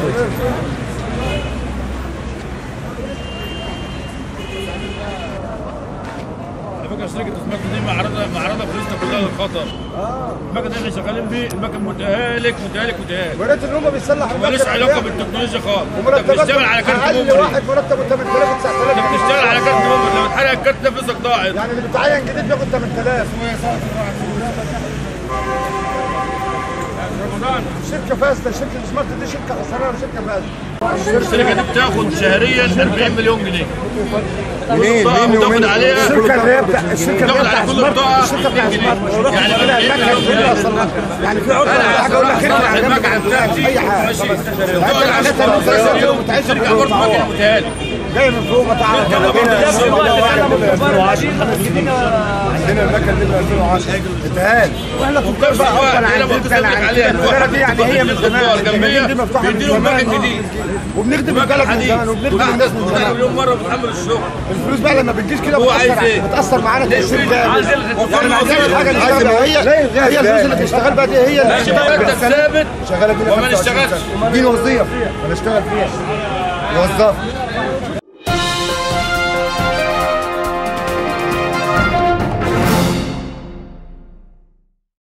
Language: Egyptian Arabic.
على فكره شركه اسماك دي معرضه معرضه فلوسنا كلها للخطر المكن اللي احنا شغالين بيه المكن متهالك متهالك متهالك وريت ان هم بيصلحوا ملوش المكن علاقه بتاعهم. بالتكنولوجيا خالص انت ومرتبات بتشتغل على كارت اقل ميموري واحد مرتبه 8000 انت 9000 بتشتغل على كارت ميموري لو اتحرق الكارت ده فلوسك ضاعت يعني اللي بيتعين جديد بياخد 8000 رمضان شركه فاسده شركه سمارت دي شركه خسرانه شركه فاسده الشركه دي بتاخد شهريا 40 مليون جنيه مين بضاعة مين بتاخد ومين عليها الشركه اللي هي بتاع الشركه اللي هي بتاخد بتاع على كل سمارت بضاعه الشركه بتاع 20 سمارت جنيه ورحت يعني كده 40 المكنه مليون كلها جنيه اصلا يعني في عطله ولا حاجه اقول لك ارجع على جنب المكنه ما تعملش بتاعتي اي حاجه ماشي انت الدول الحاجات عشان اللي خمسة يوم بتعيشها شركه برضه مكنه متهالك جاي من فوق ما تعرف عندنا المكن دي من 2010 انتهال واحنا تجار بقى الوقت اصلا هنا عن برضه تلك سابق عليها التجاره دي يعني هي من زمان الجنبيه دي مفتوحه من بيديله مكن زمان جديد وبنخدم مكن البلد من حديد زمان وبنخدم الناس من وده زمان مليون مره بتحمل الشغل الفلوس بقى لما بتجيش كده هو عايز بتأثر ايه؟ بتأثر معانا تأثير جامد عايز يلغي يعني ما عندناش التجارة. حاجه نشتغل بيها. هي هي الفلوس اللي بتشتغل بقى دي هي اللي ماشي مرتب ثابت شغاله بينا وما 25 نشتغلش. سنة. دي وظيفه هنشتغل فيها يوظف